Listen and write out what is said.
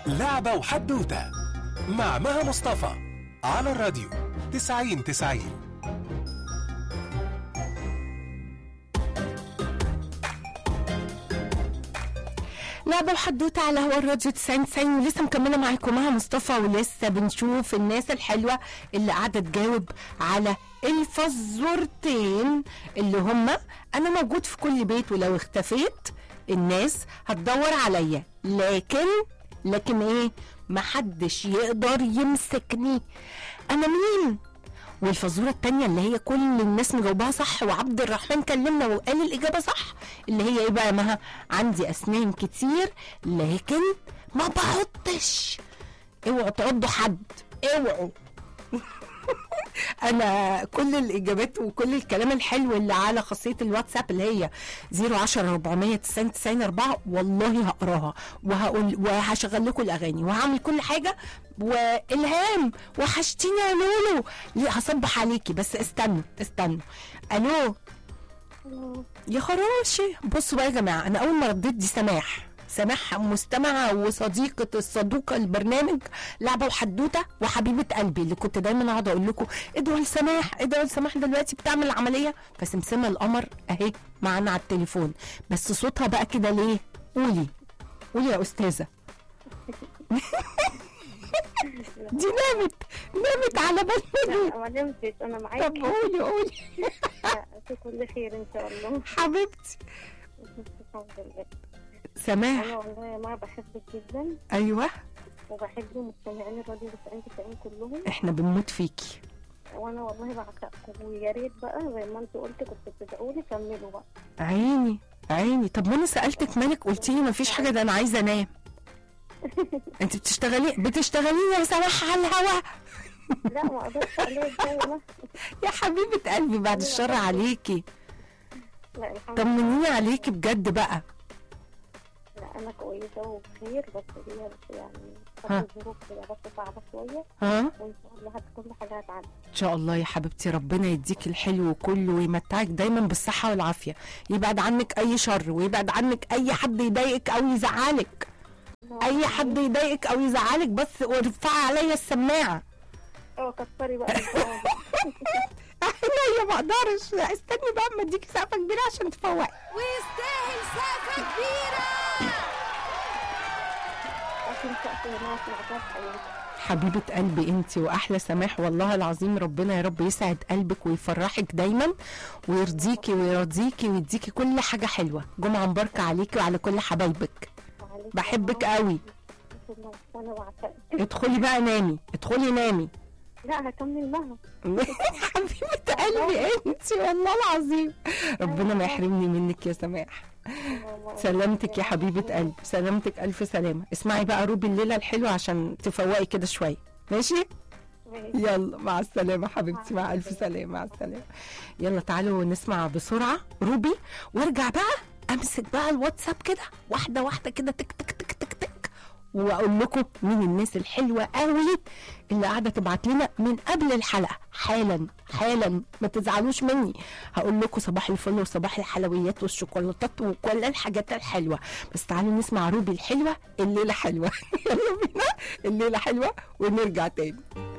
لعبة وحدوتة مع مها مصطفى على الراديو تسعين تسعين لعبة وحدوتة على هوا الراديو 90 90 ولسه مكملة معاكم مها مصطفى ولسه بنشوف الناس الحلوة اللي قاعدة تجاوب على الفزورتين اللي هما أنا موجود في كل بيت ولو اختفيت الناس هتدور عليا لكن لكن ايه محدش يقدر يمسكني أنا مين؟ والفزوره التانية اللي هي كل الناس مجاوباها صح وعبد الرحمن كلمنا وقال الاجابه صح اللي هي ايه بقى مها عندي اسنان كتير لكن ما بحطش اوعوا تعضوا حد اوعوا انا كل الاجابات وكل الكلام الحلو اللي على خاصيه الواتساب اللي هي 010 400 90 90 4 والله هقراها وهقول وهشغل لكم الاغاني وهعمل كل حاجه والهام وحشتيني يا لولو ليه هصبح عليكي بس استنوا استنوا الو يا خراشي بصوا بقى يا جماعه انا اول ما رديت دي سماح سماح مستمعة وصديقة الصدوقة البرنامج لعبة وحدوتة وحبيبة قلبي اللي كنت دايما اقعد اقول لكم ادعوا لسماح ادعوا لسماح دلوقتي بتعمل عملية فسمسمة القمر اهي معانا على التليفون بس صوتها بقى كده ليه؟ قولي قولي يا استاذة دي نامت نامت على بالنا لا ما نمتش انا طب معاكي قولي قولي لا، في كل خير ان شاء الله حبيبتي الحمد لله سماح انا والله يا ما بحبك جدا ايوه وبحب مستمعين الراديو 90 90 كلهم احنا بنموت فيكي وانا والله بعشقكم ويا ريت بقى زي ما انت قلت كنت بتدعوا لي كملوا بقى عيني عيني طب ما انا سالتك مالك قلتي لي مفيش حاجه ده انا عايزه انام انت بتشتغلي بتشتغلي يا سماح على الهوا لا ما اقدرش عليه الجو ده يا حبيبه قلبي بعد الشر عليكي لا الحمد لله طمنيني عليكي بجد بقى لا انا كويسه وبخير بس هي بس يعني ها. فترة ظروف كده بس صعبه شويه ها وان شاء الله هت- كل حاجه هتعدي ان شاء الله يا حبيبتي ربنا يديك الحلو كله ويمتعك دايما بالصحه والعافيه يبعد عنك اي شر ويبعد عنك اي حد يضايقك او يزعلك اي حد يضايقك او يزعلك بس وارفعي عليا السماعه اه كتري بقى الجو ده. لا ما اقدرش استني بقى اما اديكي سقفه كبيره عشان تفوقي ويستاهل سقفة كبيرة عشان سقف ما سمعتها في حياتي حبيبة قلبي انت واحلى سماح والله العظيم ربنا يا رب يسعد قلبك ويفرحك دايما ويرضيكي ويرضيكي ويديكي كل حاجة حلوة جمعة مباركة عليكي وعلى كل حبايبك وعليكم بحبك السلام قوي ورحمة الله. وانا بعشقك ادخلي بقى نامي ادخلي نامي لا هكمل معها حبيبة قلبي انت والله العظيم ربنا ما يحرمني منك يا سماح سلامتك يا حبيبة قلبي سلامتك ألف سلامة اسمعي بقى روبي الليلة الحلوة عشان تفوقي كده شوية ماشي ماشي. يلا مع السلامة حبيبتي مع ألف سلامة مع السلامة يلا تعالوا نسمع بسرعة روبي وارجع بقى أمسك بقى الواتساب كده واحدة واحدة كده تك تك تك تك تك وأقول لكم مين الناس الحلوة قوي اللي قاعدة تبعت لنا من قبل الحلقة حالا حالا ما تزعلوش مني هقول لكم صباح الفل وصباح الحلويات والشوكولاتات وكل الحاجات الحلوة بس تعالوا نسمع روبي الحلوة الليلة حلوة يلا بينا الليلة حلوة ونرجع تاني